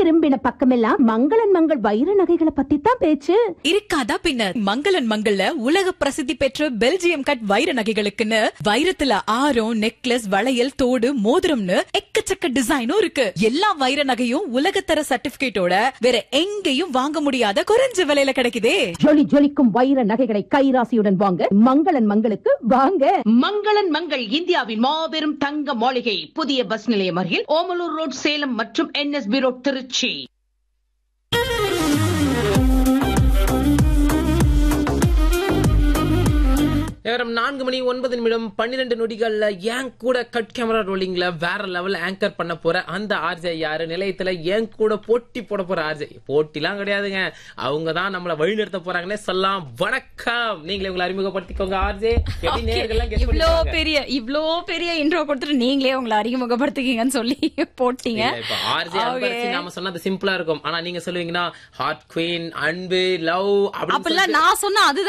திரும்பின பக்கமெல்லாம் மங்களன் மங்கள் வைர நகைகளை பத்தி தான் பேச்சு இருக்காதா பின்ன மங்களன் மங்கள்ல உலக பிரசித்தி பெற்ற பெல்ஜியம் கட் வைர நகைகளுக்குன்னு வைரத்துல ஆரம் நெக்லஸ் வளையல் தோடு மோதிரம்னு எக்கச்சக்க டிசைனும் இருக்கு எல்லா வைர நகையும் உலகத்தர சர்டிபிகேட்டோட வேற எங்கேயும் வாங்க முடியாத குறைஞ்ச விலையில கிடைக்குதே ஜொலி ஜொலிக்கும் வைர நகைகளை கைராசியுடன் வாங்க மங்களன் மங்களுக்கு வாங்க மங்களன் மங்கள் இந்தியாவின் மாபெரும் தங்க மாளிகை புதிய பஸ் நிலையம் அருகில் ஓமலூர் ரோட் சேலம் மற்றும் என்எஸ்பி ரோட் திருச்சி நேரம் நான்கு மணி ஒன்பது நிமிடம் பன்னிரெண்டு நொடிகள்ல ஏன் கூட கட் கேமரா ரோலிங்ல வேற லெவல் ஆங்கர் பண்ண போற அந்த ஆர்ஜே யாரு நிலையத்துல ஏன் கூட போட்டி போட போற ஆர்ஜே போட்டிலாம் கிடையாதுங்க அவங்க தான் நம்மள வழிநிறுத்த போறாங்கன்னே சொல்லலாம் வணக்கம் நீங்களே உங்களை அறிமுகப்படுத்திக்கோங்க ஆர்ஜே எப்படி நேர்கள்லாம் guess இவ்ளோ பண்ணிருக்காங்க? பெரிய இவ்ளோ பெரிய இன்ட்ரோ கொடுத்துட்டு நீங்களே உங்களை அறிமுகப்படுத்திக்கீங்கன்னு சொல்லி போட்டீங்க இல்ல, இப்ப ஆர்ஜே Okay. அன்பரசி நாம சொன்னது சிம்பிளா இருக்கும் ஆனா நீங்க சொல்லுவீங்கன்னா ஹார்ட் குவீன் அன்பு லவ் அப்பெல்லாம் நான் சொன்னா அது